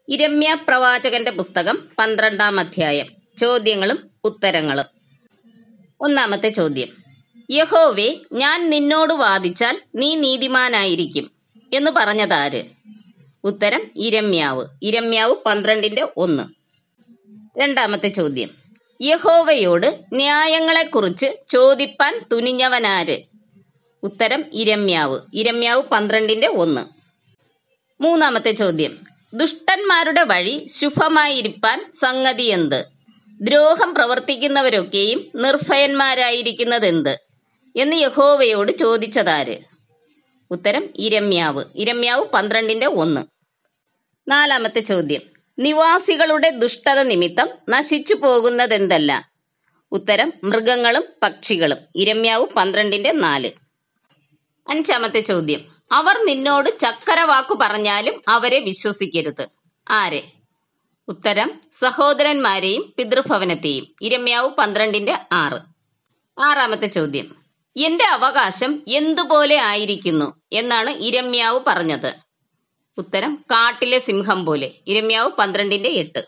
ഇരമ്യ പ്രവാചകന്റെ പുസ്തകം പന്ത്രണ്ടാം അധ്യായം ചോദ്യങ്ങളും ഉത്തരങ്ങളും ഒന്നാമത്തെ ചോദ്യം യഹോവേ ഞാൻ നിന്നോട് വാദിച്ചാൽ നീ നീതിമാനായിരിക്കും എന്ന് പറഞ്ഞതാര് ഉത്തരം ഇരമ്യാവ് ഇരമ്യാവ് പന്ത്രണ്ടിന്റെ ഒന്ന് രണ്ടാമത്തെ ചോദ്യം യഹോവയോട് ന്യായങ്ങളെക്കുറിച്ച് ചോദിപ്പാൻ തുനിഞ്ഞവനാര് ഉത്തരം ഇരമ്യാവ് ഇരമ്യാവ് പന്ത്രണ്ടിന്റെ ഒന്ന് മൂന്നാമത്തെ ചോദ്യം ദുഷ്ടന്മാരുടെ വഴി ശുഭമായിരിക്കാൻ സംഗതി എന്ത് ദ്രോഹം പ്രവർത്തിക്കുന്നവരൊക്കെയും നിർഭയന്മാരായിരിക്കുന്നതെന്ത് എന്ന് യഹോവയോട് ചോദിച്ചതാര് ഉത്തരം ഇരമ്യാവ് ഇരമ്യാവ് പന്ത്രണ്ടിന്റെ ഒന്ന് നാലാമത്തെ ചോദ്യം നിവാസികളുടെ ദുഷ്ടത നിമിത്തം നശിച്ചു പോകുന്നതെന്തല്ല ഉത്തരം മൃഗങ്ങളും പക്ഷികളും ഇരമ്യാവ് പന്ത്രണ്ടിന്റെ നാല് അഞ്ചാമത്തെ ചോദ്യം അവർ നിന്നോട് ചക്കരവാക്കു പറഞ്ഞാലും അവരെ വിശ്വസിക്കരുത് ആരെ ഉത്തരം സഹോദരന്മാരെയും പിതൃഭവനത്തെയും ഇരമ്യാവ് പന്ത്രണ്ടിന്റെ ആറ് ആറാമത്തെ ചോദ്യം എന്റെ അവകാശം എന്തുപോലെ ആയിരിക്കുന്നു എന്നാണ് ഇരമ്യാവ് പറഞ്ഞത് ഉത്തരം കാട്ടിലെ സിംഹം പോലെ ഇരമ്യാവ് പന്ത്രണ്ടിന്റെ എട്ട്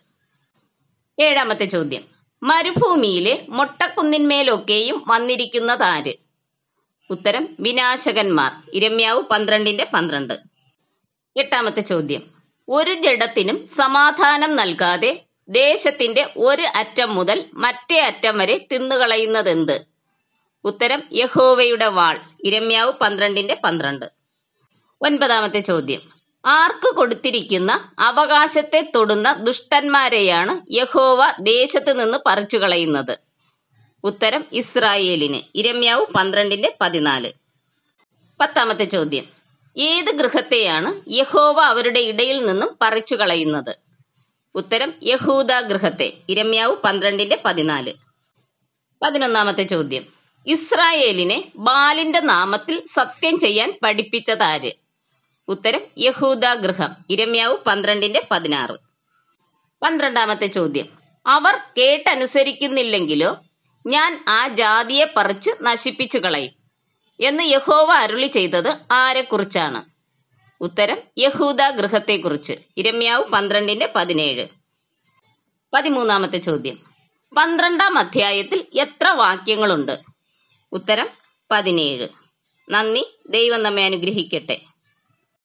ഏഴാമത്തെ ചോദ്യം മരുഭൂമിയിലെ മൊട്ടക്കുന്നിന്മേലൊക്കെയും വന്നിരിക്കുന്നതാര് ഉത്തരം വിനാശകന്മാർ ഇരമ്യാവ് പന്ത്രണ്ടിന്റെ പന്ത്രണ്ട് എട്ടാമത്തെ ചോദ്യം ഒരു ജഡത്തിനും സമാധാനം നൽകാതെ ദേശത്തിന്റെ ഒരു അറ്റം മുതൽ മറ്റേ അറ്റം വരെ തിന്നുകളയുന്നതെന്ത് ഉത്തരം യഹോവയുടെ വാൾ ഇരമ്യാവ് പന്ത്രണ്ടിന്റെ പന്ത്രണ്ട് ഒൻപതാമത്തെ ചോദ്യം ആർക്ക് കൊടുത്തിരിക്കുന്ന അവകാശത്തെ തൊടുന്ന ദുഷ്ടന്മാരെയാണ് യഹോവ ദേശത്ത് നിന്ന് പറിച്ചു കളയുന്നത് ഉത്തരം ഇസ്രായേലിന് ഇരമ്യാവ് പന്ത്രണ്ടിന്റെ പതിനാല് പത്താമത്തെ ചോദ്യം ഏത് ഗൃഹത്തെയാണ് യഹോവ അവരുടെ ഇടയിൽ നിന്നും പറിച്ചു കളയുന്നത് ഉത്തരം യഹൂദ ഗൃഹത്തെ ഇരമ്യാവ് പന്ത്രണ്ടിന്റെ പതിനാല് പതിനൊന്നാമത്തെ ചോദ്യം ഇസ്രായേലിനെ ബാലിന്റെ നാമത്തിൽ സത്യം ചെയ്യാൻ പഠിപ്പിച്ചതാര് ഉത്തരം യഹൂദ ഗൃഹം ഇരമ്യാവ് പന്ത്രണ്ടിന്റെ പതിനാറ് പന്ത്രണ്ടാമത്തെ ചോദ്യം അവർ കേട്ടനുസരിക്കുന്നില്ലെങ്കിലോ ഞാൻ ആ ജാതിയെ പറിച്ച് നശിപ്പിച്ചു കളയും എന്ന് യഹോവ അരുളി ചെയ്തത് ആരെക്കുറിച്ചാണ് ഉത്തരം യഹൂദ ഗൃഹത്തെക്കുറിച്ച് ഇരമ്യാവ് പന്ത്രണ്ടിന്റെ പതിനേഴ് പതിമൂന്നാമത്തെ ചോദ്യം പന്ത്രണ്ടാം അധ്യായത്തിൽ എത്ര വാക്യങ്ങളുണ്ട് ഉത്തരം പതിനേഴ് നന്ദി ദൈവം നമ്മെ അനുഗ്രഹിക്കട്ടെ